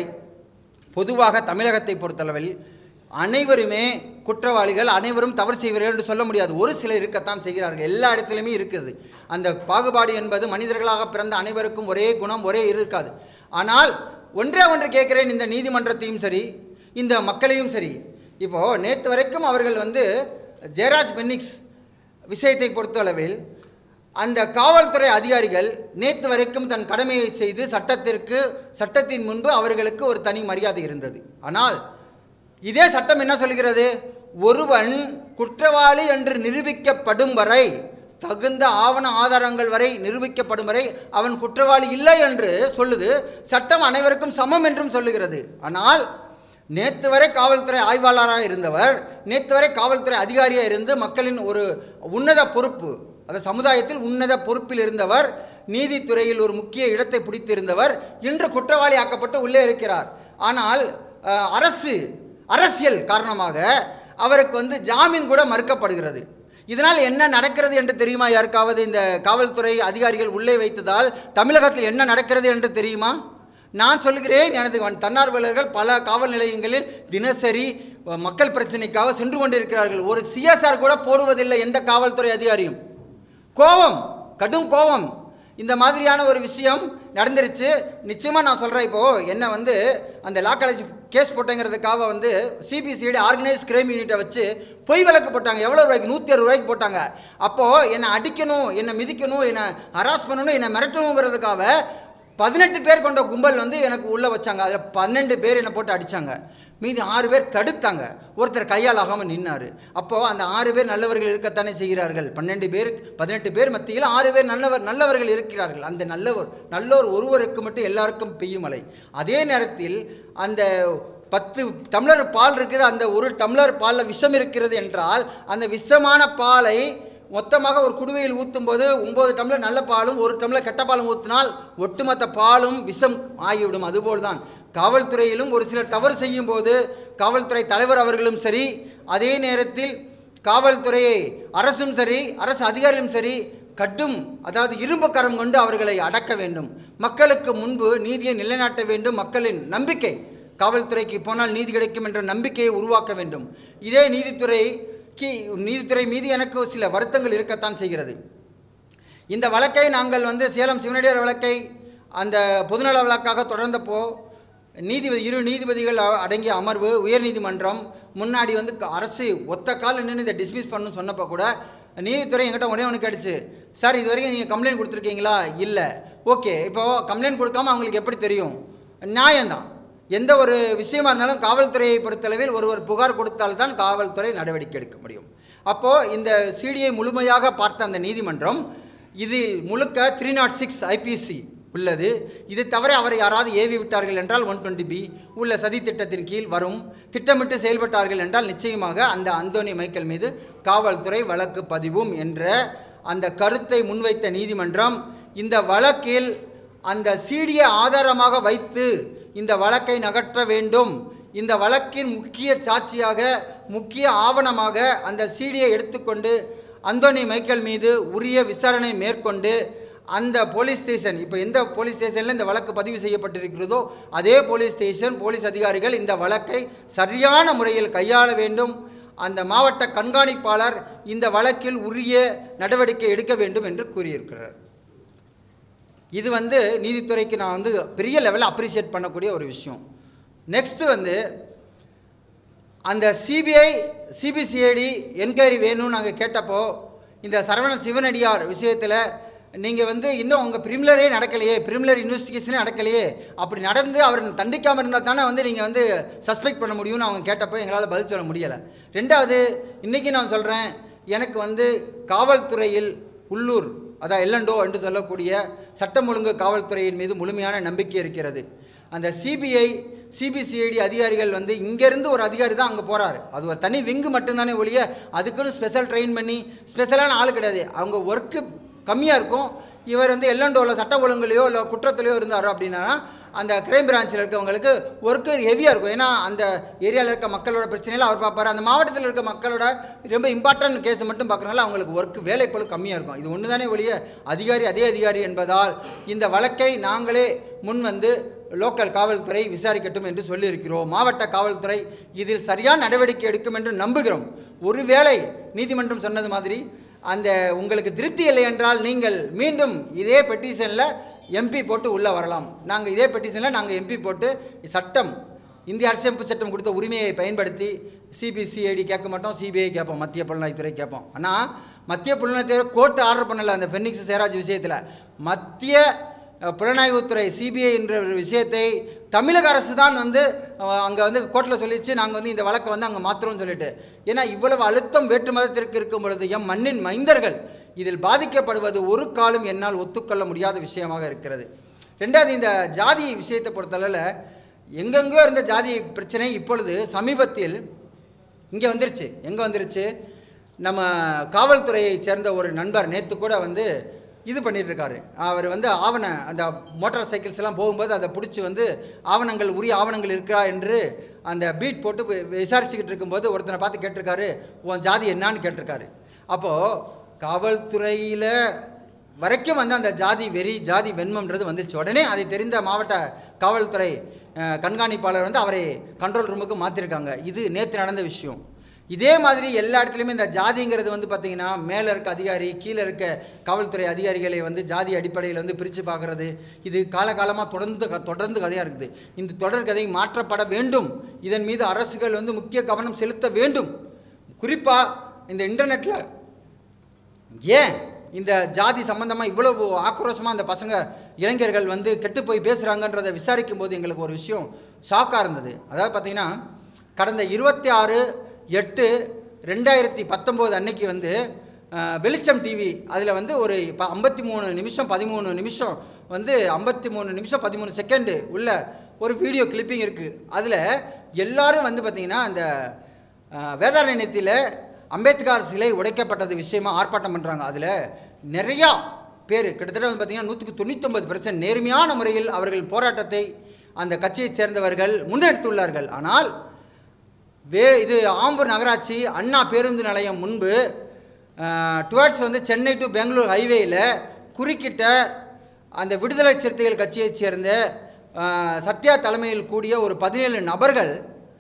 பொதுவாக தமிழகத்தை பொறுத்தளவில் அனைவருமே குற்றவாளிகள் அனைவரும் தவறு செய்வீர்கள் என்று சொல்ல முடியாது ஒரு சிலர் இருக்கத்தான் செய்கிறார்கள் எல்லா இடத்துலையுமே இருக்குது அந்த பாகுபாடு என்பது மனிதர்களாக பிறந்த அனைவருக்கும் ஒரே குணம் ஒரே இருக்காது ஆனால் ஒன்றே ஒன்று கேட்கிறேன் இந்த நீதிமன்றத்தையும் சரி இந்த மக்களையும் சரி இப்போது நேற்று வரைக்கும் அவர்கள் வந்து ஜெயராஜ் பென்னிக்ஸ் விஷயத்தை பொறுத்தளவில் அந்த காவல்துறை அதிகாரிகள் நேற்று வரைக்கும் தன் கடமையை செய்து சட்டத்திற்கு சட்டத்தின் முன்பு அவர்களுக்கு ஒரு தனி மரியாதை இருந்தது ஆனால் இதே சட்டம் என்ன சொல்கிறது ஒருவன் குற்றவாளி என்று நிரூபிக்கப்படும் வரை தகுந்த ஆவண ஆதாரங்கள் வரை நிரூபிக்கப்படும் வரை அவன் குற்றவாளி இல்லை என்று சொல்லுது சட்டம் அனைவருக்கும் சமம் என்றும் சொல்லுகிறது ஆனால் நேற்று வரை காவல்துறை ஆய்வாளராக இருந்தவர் நேற்று வரை காவல்துறை அதிகாரியாக இருந்து மக்களின் ஒரு உன்னத பொறுப்பு அந்த சமுதாயத்தில் உன்னத பொறுப்பில் இருந்தவர் நீதித்துறையில் ஒரு முக்கிய இடத்தை பிடித்திருந்தவர் இன்று குற்றவாளி ஆக்கப்பட்டு உள்ளே இருக்கிறார் ஆனால் அஹ், அரசு அரசியல் காரணமாக அவருக்கு வந்து ஜாமீன் கூட மறுக்கப்படுகிறது இதனால் என்ன நடக்கிறது என்று தெரியுமா யாருக்காவது இந்த காவல்துறை அதிகாரிகள் உள்ளே வைத்ததால் தமிழகத்தில் என்ன நடக்கிறது என்று தெரியுமா நான் சொல்கிறேன் எனது வன்- தன்னார்வலர்கள் பல காவல் நிலையங்களில் தினசரி அஹ், மக்கள் பிரச்சனைக்காக சென்று கொண்டிருக்கிறார்கள் ஒரு சிஎஸ்ஆர் கூட போடுவதில்லை எந்த காவல்துறை அதிகாரியும் கோபம் கடும் கோபம் இந்த மாதிரியான ஒரு விஷயம் நடந்துருச்சு நிச்சயமாக நான் சொல்கிறேன் இப்போது என்ன வந்து அந்த லா காலேஜ் கேஸ் போட்டேங்கிறதுக்காக வந்து சிபிசிஐடி ஆர்கனைஸ் கிரைம் யூனிட்டை வச்சு பொய் வழக்கு போட்டாங்க எவ்வளோ ரூபாய்க்கு நூற்றி அறுபது ரூபாய்க்கு போட்டாங்க அப்போது என்னை அடிக்கணும் என்னை மிதிக்கணும் என்னை ஹராஸ் பண்ணணும் என்னை மிரட்டணுங்கிறதுக்காக பதினெட்டு பேர் கொண்ட கும்பல் வந்து எனக்கு உள்ளே வச்சாங்க அதில் பன்னெண்டு பேர் என்னை போட்டு அடித்தாங்க மீதி ஆறு பேர் தடுத்தாங்க ஒருத்தர் கையால் ஆகாமல் நின்னார் அப்போது அந்த ஆறு பேர் நல்லவர்கள் இருக்கத்தானே செய்கிறார்கள் பன்னெண்டு பேர் பதினெட்டு பேர் மத்தியில் ஆறு பேர் நல்லவர் நல்லவர்கள் இருக்கிறார்கள் அந்த நல்லவர் நல்லோர் ஒருவருக்கு மட்டும் எல்லாருக்கும் பெய்யும் மழை அதே நேரத்தில் அந்த பத்து டம்ளர் பால் இருக்குது அந்த ஒரு டம்ளர் பாலில் விஷம் இருக்கிறது என்றால் அந்த விஷமான பாலை மொத்தமாக ஒரு குடுவையில் ஊற்றும் போது ஒம்பது டம்ளர் நல்ல பாலும் ஒரு டம்ளர் கெட்ட பாலும் ஊற்றினால் ஒட்டுமொத்த பாலும் விஷம் ஆகிவிடும் அதுபோல் தான் காவல்துறையிலும் ஒரு சிலர் தவறு செய்யும் போது காவல்துறை தலைவர் அவர்களும் சரி அதே நேரத்தில் காவல்துறையை அரசும் சரி அரசு அதிகாரிகளும் சரி கட்டும் அதாவது இரும்பு கரம் கொண்டு அவர்களை அடக்க வேண்டும் மக்களுக்கு முன்பு நீதியை நிலைநாட்ட வேண்டும் மக்களின் நம்பிக்கை காவல்துறைக்கு போனால் நீதி கிடைக்கும் என்ற நம்பிக்கையை உருவாக்க வேண்டும் இதே நீதித்துறைக்கு நீதித்துறை மீது எனக்கு சில வருத்தங்கள் இருக்கத்தான் செய்கிறது இந்த வழக்கை நாங்கள் வந்து சேலம் சிவனடியார் வழக்கை அந்த பொதுநல வழக்காக தொடர்ந்தப்போ நீதிபதி இரு நீதிபதிகள் அ- அடங்கிய அமர்வு உயர்நீதிமன்றம் முன்னாடி வந்து க- அரசு ஒத்த கால் நின்று இதை டிஸ்மிஸ் பண்ணணும்னு சொன்னப்போ கூட நீதித்துறை என்கிட்ட ஒரே ஒன்று கேட்டுச்சு சார் இது வரைக்கும் நீங்கள் கம்ப்ளைண்ட் கொடுத்துருக்கீங்களா இல்லை ஓகே இப்போது கம்ப்ளைண்ட் கொடுக்காம அவங்களுக்கு எப்படி தெரியும் நியாயம்தான் எந்த ஒரு விஷயமா இருந்தாலும் காவல்துறையை பொறுத்தளவில் ஒருவர் புகார் கொடுத்தால்தான் காவல்துறை நடவடிக்கை எடுக்க முடியும் அப்போது இந்த சிடியை முழுமையாக பார்த்த அந்த நீதிமன்றம் இதில் முழுக்க த்ரீ நாட் சிக்ஸ் ஐபிசி உள்ளது இது தவிர அவரை யாராவது ஏவி விட்டார்கள் என்றால் ஒன் டுவெண்ட்டி பி உள்ள சதி திட்டத்தின் கீழ் வரும் திட்டமிட்டு செயல்பட்டார்கள் என்றால் நிச்சயமாக அந்த அந்தோனி மைக்கேல் மீது காவல்துறை வழக்கு பதிவும் என்ற அந்த கருத்தை முன்வைத்த நீதிமன்றம் இந்த வழக்கில் அந்த சீடியை ஆதாரமாக வைத்து இந்த வழக்கை நகற்ற வேண்டும் இந்த வழக்கின் முக்கிய சாட்சியாக முக்கிய ஆவணமாக அந்த சீடியை எடுத்துக்கொண்டு அந்தோனி மைக்கேல் மீது உரிய விசாரணை மேற்கொண்டு அந்த போலீஸ் ஸ்டேஷன் இப்போ எந்த போலீஸ் ஸ்டேஷனில் இந்த வழக்கு பதிவு செய்யப்பட்டிருக்கிறதோ அதே போலீஸ் ஸ்டேஷன் போலீஸ் அதிகாரிகள் இந்த வழக்கை சரியான முறையில் கையாள வேண்டும் அந்த மாவட்ட கண்காணிப்பாளர் இந்த வழக்கில் உரிய நடவடிக்கை எடுக்க வேண்டும் என்று கூறியிருக்கிறார் இது வந்து நீதித்துறைக்கு நான் வந்து பெரிய லெவலில் அப்ரிஷியேட் பண்ணக்கூடிய ஒரு விஷயம் நெக்ஸ்ட்டு வந்து அந்த சிபிஐ சிபிசிஐடி என்கொயரி வேணும்னு நாங்கள் கேட்டப்போ இந்த சரவண சிவனடியார் விஷயத்தில் நீங்கள் வந்து இன்னும் உங்கள் பிரிமிலரே நடக்கலையே பிரிமிலர் இன்வெஸ்டிகேஷனே நடக்கலையே அப்படி நடந்து அவர் தண்டிக்காமல் இருந்தால் தானே வந்து நீங்கள் வந்து சஸ்பெக்ட் பண்ண முடியும்னு அவங்க கேட்டப்போ எங்களால் பதில் சொல்ல முடியலை ரெண்டாவது இன்றைக்கி நான் சொல்கிறேன் எனக்கு வந்து காவல்துறையில் உள்ளூர் அதான் எல்லண்டோ என்று சொல்லக்கூடிய சட்டம் ஒழுங்கு காவல்துறையின் மீது முழுமையான நம்பிக்கை இருக்கிறது அந்த சிபிஐ சிபிசிஐடி அதிகாரிகள் வந்து இங்கேருந்து ஒரு அதிகாரி தான் அங்கே போகிறாரு அது ஒரு தனி விங்கு மட்டும்தானே ஒழிய அதுக்குன்னு ஸ்பெஷல் ட்ரெயின் பண்ணி ஸ்பெஷலான ஆள் கிடையாது அவங்க ஒர்க்கு கம்மியாக இருக்கும் இவர் வந்து எல்லண்டோவில் சட்ட ஒழுங்குலையோ இல்லை குற்றத்திலையோ இருந்தாரோ அப்படின்னா அந்த கிரைம் பிரான்ச்சில் இருக்கவங்களுக்கு ஒர்க்கு ஹெவியாக இருக்கும் ஏன்னா அந்த ஏரியாவில் இருக்க மக்களோட பிரச்சனையில அவர் பார்ப்பாரு அந்த மாவட்டத்தில் இருக்க மக்களோட ரொம்ப இம்பார்ட்டன்ட் கேஸ் மட்டும் பார்க்கறனால அவங்களுக்கு ஒர்க்கு வேலைப்பளு கம்மியாக இருக்கும் இது ஒன்று தானே ஒழிய அதிகாரி அதே அதிகாரி என்பதால் இந்த வழக்கை நாங்களே முன் வந்து லோக்கல் காவல்துறை விசாரிக்கட்டும் என்று சொல்லியிருக்கிறோம் மாவட்ட காவல்துறை இதில் சரியான நடவடிக்கை எடுக்கும் என்று நம்புகிறோம் ஒருவேளை நீதிமன்றம் சொன்னது மாதிரி அந்த உங்களுக்கு திருப்தி இல்லை என்றால் நீங்கள் மீண்டும் இதே பெட்டிஷனில் எம்பி போட்டு உள்ளே வரலாம் நாங்கள் இதே பெட்டிஷனில் நாங்கள் எம்பி போட்டு சட்டம் இந்திய அரசியமைப்பு சட்டம் கொடுத்த உரிமையை பயன்படுத்தி சிபிசிஐடி கேட்க மாட்டோம் சிபிஐ கேட்போம் மத்திய புலனாய்வுத்துறை கேட்போம் ஆனால் மத்திய புலனாய்வுத்துறை கோர்ட்டு ஆர்டர் பண்ணல அந்த பென்னிக்ஸ் சேராஜ் விஷயத்தில் மத்திய அஹ், புலனாய்வுத்துறை சிபிஐ என்ற ஒரு விஷயத்தை தமிழக அரசு தான் வந்து அங்கே வந்து கோர்ட்டில் சொல்லிச்சு நாங்கள் வந்து இந்த வழக்கை வந்து அங்கே மாற்றுறோம்னு சொல்லிட்டு ஏன்னா இவ்வளவு அழுத்தம் வேற்று மதத்திற்கு இருக்கும் பொழுது எம் மண்ணின் மைந்தர்கள் இதில் பாதிக்கப்படுவது ஒரு காலம் என்னால் ஒத்துக்கொள்ள முடியாத விஷயமாக இருக்கிறது ரெண்டாவது இந்த ஜாதி விஷயத்தை பொறுத்தளவில் எங்கெங்கோ இருந்த ஜாதி பிரச்சனை இப்பொழுது சமீபத்தில் இங்கே வந்துருச்சு எங்கே வந்துருச்சு நம்ம காவல்துறையை சேர்ந்த ஒரு நண்பர் நேற்று கூட வந்து இது பண்ணிட்டு இருக்காரு அவர் வந்து ஆவண அந்த மோட்டார் சைக்கிள்ஸ் எல்லாம் போகும்போது அதை பிடிச்சி வந்து ஆவணங்கள் உரிய ஆவணங்கள் இருக்கா என்று அந்த பீட் போட்டு வி- விசாரிச்சுக்கிட்டு இருக்கும்போது ஒருத்தனை பார்த்து கேட்டிருக்காரு உன் ஜாதி என்னான்னு கேட்டிருக்காரு அப்போது காவல்துறையில் வரைக்கும் வந்து அந்த ஜாதி வெறி ஜாதி வெண்மம்ன்றது வந்துருச்சு உடனே அதை தெரிந்த மாவட்ட காவல்துறை அஹ், கண்காணிப்பாளர் வந்து அவரை கண்ட்ரோல் ரூமுக்கு மாற்றிருக்காங்க இது நேற்று நடந்த விஷயம் இதே மாதிரி எல்லா இடத்துலையுமே இந்த ஜாதிங்கிறது வந்து பார்த்திங்கன்னா மேலே இருக்க அதிகாரி கீழே இருக்க காவல்துறை அதிகாரிகளை வந்து ஜாதி அடிப்படையில் வந்து பிரித்து பார்க்குறது இது காலகாலமாக தொடர்ந்து க- தொடர்ந்து கதையாக இருக்குது இந்த தொடர் கதை மாற்றப்பட வேண்டும் இதன் மீது அரசுகள் வந்து முக்கிய கவனம் செலுத்த வேண்டும் குறிப்பாக இந்த இன்டர்நெட்டில் ஏன் இந்த ஜாதி சம்பந்தமாக இவ்வளவு ஆக்ரோஷமாக அந்த பசங்க இளைஞர்கள் வந்து கெட்டு போய் பேசுகிறாங்கன்றதை விசாரிக்கும் போது எங்களுக்கு ஒரு விஷயம் ஷாக்காக இருந்தது அதாவது பார்த்தீங்கன்னா கடந்த இருபத்தி ஆறு எட்டு ரெண்டாயிரத்தி பத்தொம்போது அன்னைக்கு வந்து அஹ், வெளிச்சம் டிவி அதில் வந்து ஒரு இப்போ ஐம்பத்தி மூணு நிமிஷம் பதிமூணு நிமிஷம் வந்து ஐம்பத்தி மூணு நிமிஷம் பதிமூணு செகண்டு உள்ள ஒரு வீடியோ கிளிப்பிங் இருக்குது அதில் எல்லாரும் வந்து பார்த்திங்கன்னா அந்த அஹ், வேதாரண்யத்தில் அம்பேத்கர் சிலை உடைக்கப்பட்டது விஷயமா ஆர்ப்பாட்டம் பண்ணுறாங்க அதில் நிறையா பேர் கிட்டத்தட்ட வந்து பார்த்திங்கன்னா நூற்றுக்கு தொண்ணூத்தொம்பது பெர்சன்ட் நேர்மையான முறையில் அவர்கள் போராட்டத்தை அந்த கட்சியைச் சேர்ந்தவர்கள் முன்னெடுத்துள்ளார்கள் ஆனால் வே இது ஆம்பூர் நகராட்சி அண்ணா பேருந்து நிலையம் முன்பு டுவர்ட்ஸ் வந்து சென்னை டு பெங்களூர் ஹைவேயில் குறுக்கிட்ட அந்த விடுதலை சிறுத்தைகள் கட்சியைச் சேர்ந்த அஹ், சத்யா தலைமையில் கூடிய ஒரு பதினேழு நபர்கள்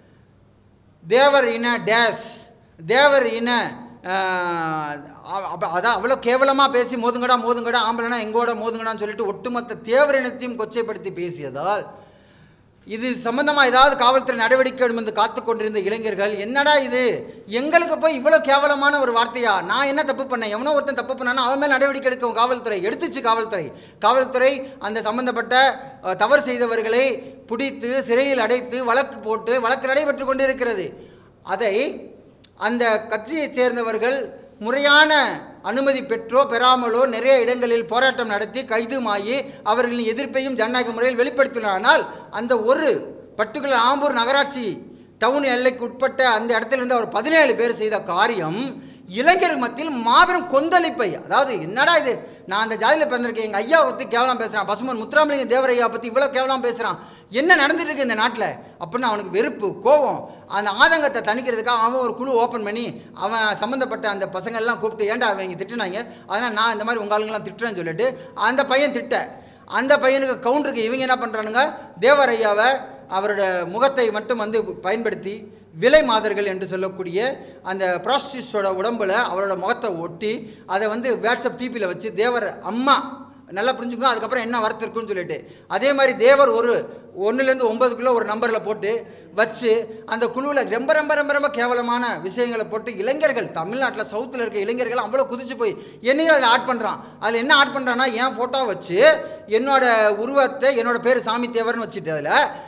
தேவர் இன டேஸ் தேவர் இன ஆஹ், அ- அப்ப அதான் அவ்வளோ கேவலமாக பேசி மோதுங்கடா மோதுங்கடா ஆம்பளைனா எங்கோட மோதுங்கடான்னு சொல்லிட்டு ஒட்டுமொத்த தேவர் இனத்தையும் கொச்சைப்படுத்தி பேசியதால் இது சம்பந்தமாக ஏதாவது காவல்துறை நடவடிக்கை எடுக்கும் என்று காத்து கொண்டிருந்த இளைஞர்கள் என்னடா இது எங்களுக்கு போய் இவ்வளோ கேவலமான ஒரு வார்த்தையா நான் என்ன தப்பு பண்ணேன் எவனோ ஒருத்தன் தப்பு பண்ணானா அவன் மேல் நடவடிக்கை எடுக்கும் காவல்துறை எடுத்துச்சு காவல்துறை காவல்துறை அந்த சம்பந்தப்பட்ட அஹ், தவறு செய்தவர்களை பிடித்து சிறையில் அடைத்து வழக்கு போட்டு வழக்கு நடைபெற்று கொண்டிருக்கிறது அதை அந்த கட்சியைச் சேர்ந்தவர்கள் முறையான அனுமதி பெற்றோ பெறாமலோ நிறைய இடங்களில் போராட்டம் நடத்தி கைதுமாகி அவர்களின் எதிர்ப்பையும் ஜனநாயக முறையில் வெளிப்படுத்தினார் ஆனால் அந்த ஒரு பர்டிகுலர் ஆம்பூர் நகராட்சி டவுன் எல்லைக்கு உட்பட்ட அந்த இடத்துல இருந்து அவர் பதினேழு பேர் செய்த காரியம் இளைஞர் மத்தியில் மாபெரும் கொந்தளிப்பை அதாவது என்னடா இது நான் அந்த ஜாதியில் பிறந்திருக்கேன் எங்கள் ஐயாவை பற்றி கேவலம் பேசுகிறான் பசுமன் முத்துராமலிங்க தேவர் ஐயா பற்றி இவ்வளோ கேவலம் பேசுகிறான் என்ன நடந்துட்டு இருக்கு இந்த நாட்டில் அப்படின்னு அவனுக்கு வெறுப்பு கோபம் அந்த ஆதங்கத்தை தணிக்கிறதுக்காக அவன் ஒரு குழு ஓப்பன் பண்ணி அவன் சம்மந்தப்பட்ட அந்த பசங்க எல்லாம் கூப்பிட்டு ஏன்டா அவங்க திட்டுனாங்க அதனால் நான் இந்த மாதிரி உங்கள் ஆளுங்கெல்லாம் திட்டுறேன்னு சொல்லிட்டு அந்த பையன் திட்ட அந்த பையனுக்கு கவுண்டருக்கு இவங்க என்ன பண்ணுறானுங்க தேவர் ஐயாவை அவரோட முகத்தை மட்டும் வந்து பயன்படுத்தி விலை மாதர்கள் என்று சொல்லக்கூடிய அந்த ப்ராஸ்டியூஸோட உடம்புல அவரோட முகத்தை ஒட்டி அதை வந்து வாட்ஸ்அப் டிபியில் வச்சு தேவர் அம்மா நல்லா புரிஞ்சுக்கோ அதுக்கப்புறம் என்ன வரத்து இருக்குன்னு சொல்லிட்டு அதே மாதிரி தேவர் ஒரு ஒன்றுலேருந்து ஒன்பதுக்குள்ளே ஒரு நம்பரில் போட்டு வச்சு அந்த குழுவில் ரொம்ப ரொம்ப ரொம்ப ரொம்ப கேவலமான விஷயங்களை போட்டு இளைஞர்கள் தமிழ்நாட்டில் சவுத்தில் இருக்க இளைஞர்கள் அவ்வளோ குதிச்சு போய் என்னையும் அதில் ஆட் பண்ணுறான் அதில் என்ன ஆட் பண்ணுறான்னா என் ஃபோட்டோ வச்சு என்னோட உருவத்தை என்னோட பேர் சாமி தேவர்னு வச்சுட்டு அதில்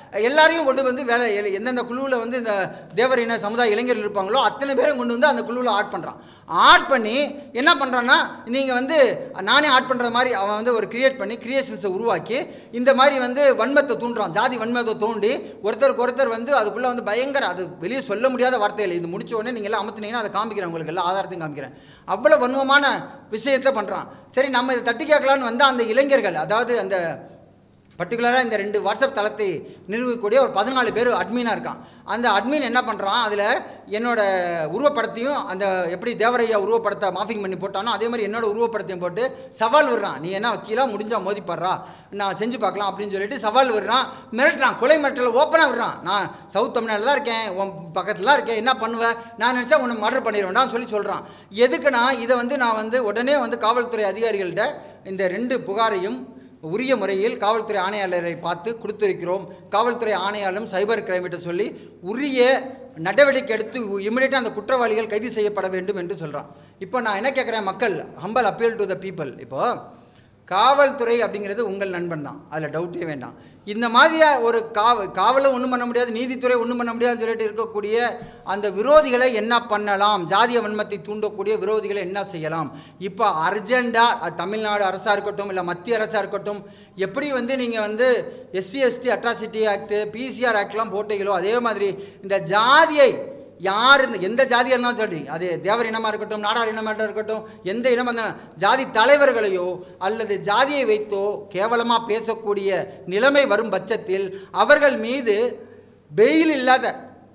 எல்லாரையும் கொண்டு வந்து வேலை எ- எந்தெந்த குழுவில் வந்து இந்த தேவர் இன சமுதாய இளைஞர்கள் இருப்பாங்களோ அத்தனை பேரும் கொண்டு வந்து அந்த குழுவில் ஆட் பண்ணுறான் ஆட் பண்ணி என்ன பண்ணுறான்னா நீங்கள் வந்து நானே ஆட் பண்ணுற மாதிரி அவன் வந்து ஒரு கிரியேட் பண்ணி கிரியேஷன்ஸை உருவாக்கி இந்த மாதிரி வந்து வன்மத்தை தூண்டுறான் ஜாதி வன்மத்தை தூண்டி ஒருத்தருக்கு ஒருத்தர் வந்து அதுக்குள்ளே வந்து பயங்கர அது வெளியே சொல்ல முடியாத வார்த்தைகள் இது முடிச்ச உடனே நீங்கள் எல்லாம் அமுத்துனீங்கன்னா அதை காமிக்கிறேன் உங்களுக்கு எல்லாம் ஆதாரத்தையும் காமிக்கிறேன் அவ்வளோ வன்மமான விஷயத்தை பண்ணுறான் சரி நம்ம இதை தட்டி கேட்கலான்னு வந்தால் அந்த இளைஞர்கள் அதாவது அந்த பர்டிகுலராக இந்த ரெண்டு வாட்ஸ்அப் தளத்தை நிறுவக்கூடிய ஒரு பதினாலு பேர் அட்மினாக இருக்கான் அந்த அட்மின் என்ன பண்ணுறான் அதில் என்னோட உருவப்படத்தையும் அந்த எப்படி தேவரையா உருவப்படத்தை மாஃபிங் பண்ணி போட்டானோ அதே மாதிரி என்னோட உருவப்படத்தையும் போட்டு சவால் விடுறான் நீ என்ன வக்கீலா முடிஞ்சால் மோதிப்படுறா நான் செஞ்சு பார்க்கலாம் அப்படின்னு சொல்லிட்டு சவால் விடுறான் மிரட்டுறான் கொலை மிரட்டலை ஓப்பனாக விடுறான் நான் சவுத் தமிழ்நாட்டில் தான் இருக்கேன் உன் பக்கத்தில் தான் இருக்கேன் என்ன பண்ணுவேன் நான் நினச்சா உன்னை மர்டர் பண்ணிடுவேன்டான்னு சொல்லி சொல்கிறான் எதுக்குன்னா இதை வந்து நான் வந்து உடனே வந்து காவல்துறை அதிகாரிகள்கிட்ட இந்த ரெண்டு புகாரையும் உரிய முறையில் காவல்துறை ஆணையாளரை பார்த்து கொடுத்திருக்கிறோம் காவல்துறை ஆணையாளரும் சைபர் கிரைமிட்ட சொல்லி உரிய நடவடிக்கை எடுத்து இமிடியேட்டாக அந்த குற்றவாளிகள் கைது செய்யப்பட வேண்டும் என்று சொல்கிறான் இப்போ நான் என்ன கேட்குறேன் மக்கள் humble appeal to the people இப்போ காவல்துறை அப்படிங்கிறது உங்கள் நண்பன் தான் அதில் டவுட்டே வேண்டாம் இந்த மாதிரியா ஒரு காவ காவலும் ஒன்றும் பண்ண முடியாது நீதித்துறை ஒன்றும் பண்ண முடியாதுன்னு சொல்லிட்டு இருக்கக்கூடிய அந்த விரோதிகளை என்ன பண்ணலாம் ஜாதிய வன்மத்தை தூண்டக்கூடிய விரோதிகளை என்ன செய்யலாம் இப்போ அர்ஜெண்டாக தமிழ்நாடு அரசாக இருக்கட்டும் இல்லை மத்திய அரசாக இருக்கட்டும் எப்படி வந்து நீங்கள் வந்து SC ST atrocity act PCR ஆக்ட்லாம் போட்டீங்களோ அதே மாதிரி இந்த ஜாதியை யார் இந்த எந்த ஜாதியாக இருந்தாலும் சரி அது தேவர் இனமாக இருக்கட்டும் நாடார் இனமாக இருக்கட்டும் எந்த இனமாக இருந்தாலும் ஜாதி தலைவர்களையோ அல்லது ஜாதியை வைத்தோ கேவலமாக பேசக்கூடிய நிலைமை வரும் பட்சத்தில் அவர்கள் மீது பெயில் இல்லாத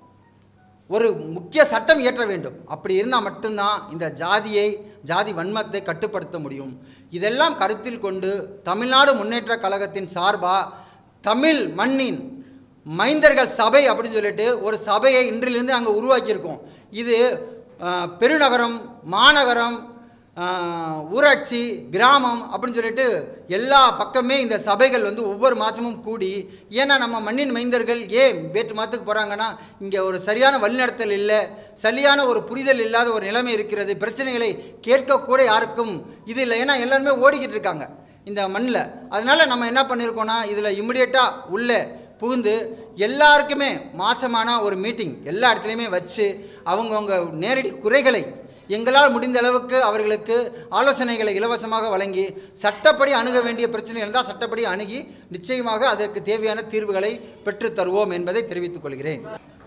ஒரு முக்கிய சட்டம் இயற்ற வேண்டும் அப்படி இருந்தால் மட்டும்தான் இந்த ஜாதியை ஜாதி வன்மத்தை கட்டுப்படுத்த முடியும் இதெல்லாம் கருத்தில் கொண்டு தமிழ்நாடு முன்னேற்ற கழகத்தின் சார்பாக தமிழ் மண்ணின் மைந்தர்கள் சபை அப்படின்னு சொல்லிட்டு ஒரு சபையை இன்றிலிருந்து நாங்கள் உருவாக்கியிருக்கோம் இது அஹ், பெருநகரம் மாநகரம் அஹ், ஊராட்சி கிராமம் அப்படின்னு சொல்லிட்டு எல்லா பக்கமே இந்த சபைகள் வந்து ஒவ்வொரு மாதமும் கூடி ஏன்னா நம்ம மண்ணின் மைந்தர்கள் ஏன் வேற்று மாதத்துக்கு போகிறாங்கன்னா இங்கே ஒரு சரியான வழிநடத்தல் இல்லை சரியான ஒரு புரிதல் இல்லாத ஒரு நிலைமை இருக்கிறது பிரச்சனைகளை கேட்கக்கூட யாருக்கும் இது இல்லை ஏன்னா எல்லாருமே ஓடிக்கிட்டு இருக்காங்க இந்த மண்ணில் அதனால் நம்ம என்ன பண்ணியிருக்கோம்னா இதில் இமிடியேட்டாக உள்ளே புகுந்து எல்லாருக்குமே மாசமான ஒரு மீட்டிங் எல்லா இடத்துலையுமே வச்சு அவங்கவுங்க நேரடி குறைகளை எங்களால் முடிந்த அளவுக்கு அவர்களுக்கு ஆலோசனைகளை இலவசமாக வழங்கி சட்டப்படி அணுக வேண்டிய பிரச்சனைகள் இருந்தால் சட்டப்படி அணுகி நிச்சயமாக அதற்கு தேவையான தீர்வுகளை பெற்றுத் தருவோம் என்பதை தெரிவித்துக் கொள்கிறேன்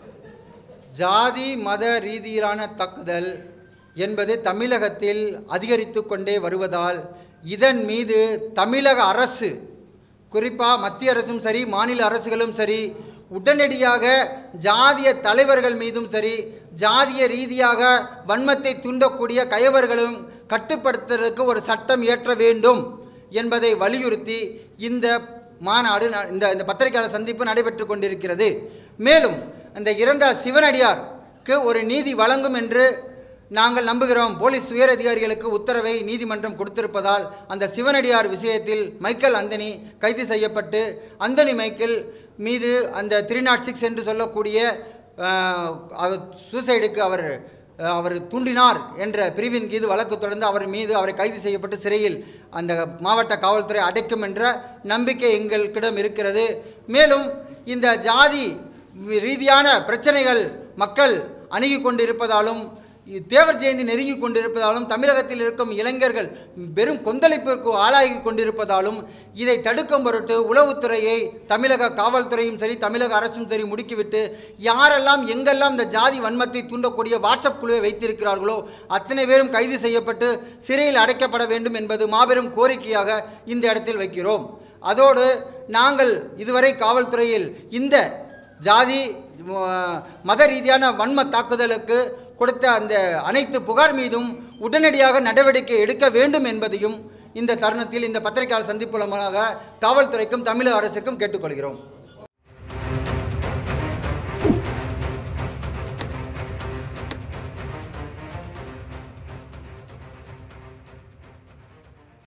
ஜாதி மத ரீதியிலான தாக்குதல் என்பது தமிழகத்தில் அதிகரித்து கொண்டே வருவதால் இதன் மீது தமிழக அரசு குறிப்பாக மத்திய அரசும் சரி மாநில அரசுகளும் சரி உடனடியாக ஜாதிய தலைவர்கள் மீதும் சரி ஜாதிய ரீதியாக வன்மத்தை தூண்டக்கூடிய கயவர்களும் கட்டுப்படுத்துறதுக்கு ஒரு சட்டம் இயற்ற வேண்டும் என்பதை வலியுறுத்தி இந்த மாநாடு ந- இந்த இந்த பத்திரிகையாளர் சந்திப்பு நடைபெற்று கொண்டிருக்கிறது மேலும் இந்த இறந்த சிவனடியாருக்கு ஒரு நீதி வழங்கும் என்று நாங்கள் நம்புகிறோம் போலீஸ் உயர் அதிகாரிகளுக்கு உத்தரவை நீதிமன்றம் கொடுத்திருப்பதால் அந்த சிவனடியார் விஷயத்தில் மைக்கேல் அந்தனி கைது செய்யப்பட்டு அந்தனி மைக்கேல் மீது அந்த த்ரீ நாட் சிக்ஸ் என்று சொல்லக்கூடிய ஆஹ், அவர் சூசைடுக்கு அவர் அஹ், அவர் தூண்டினார் என்ற பிரிவின் மீது வழக்கு தொடர்ந்து அவர் மீது அவரை கைது செய்யப்பட்டு சிறையில் அந்த மாவட்ட காவல்துறை அடைக்கும் என்ற நம்பிக்கை எங்களுக்கிடம் இருக்கிறது மேலும் இந்த ஜாதி ரீதியான பிரச்சனைகள் மக்கள் அணுகி கொண்டிருப்பதாலும் இ- தேவர் ஜெயந்தி நெருங்கி கொண்டிருப்பதாலும் தமிழகத்தில் இருக்கும் இளைஞர்கள் வெறும் கொந்தளிப்பிற்கு ஆளாகி கொண்டிருப்பதாலும் இதை தடுக்கும் பொருட்டு உளவுத்துறையை தமிழக காவல்துறையும் சரி தமிழக அரசும் சரி முடுக்கிவிட்டு யாரெல்லாம் எங்கெல்லாம் இந்த ஜாதி வன்மத்தை தூண்டக்கூடிய வாட்ஸ்அப் குழுவை வைத்திருக்கிறார்களோ அத்தனை பேரும் கைது செய்யப்பட்டு சிறையில் அடைக்கப்பட வேண்டும் என்பது மாபெரும் கோரிக்கையாக இந்த இடத்தில் வைக்கிறோம் அதோடு நாங்கள் இதுவரை காவல்துறையில் இந்த ஜாதி ம- மத ரீதியான வன்ம தாக்குதலுக்கு கொடுத்த அந்த அனைத்து புகார் மீதும் உடனடியாக நடவடிக்கை எடுக்க வேண்டும் என்பதையும் இந்த தருணத்தில் இந்த பத்திரிகையாளர் சந்திப்பு மூலமாக காவல்துறைக்கும் தமிழக அரசுக்கும் கேட்டுக்கொள்கிறோம்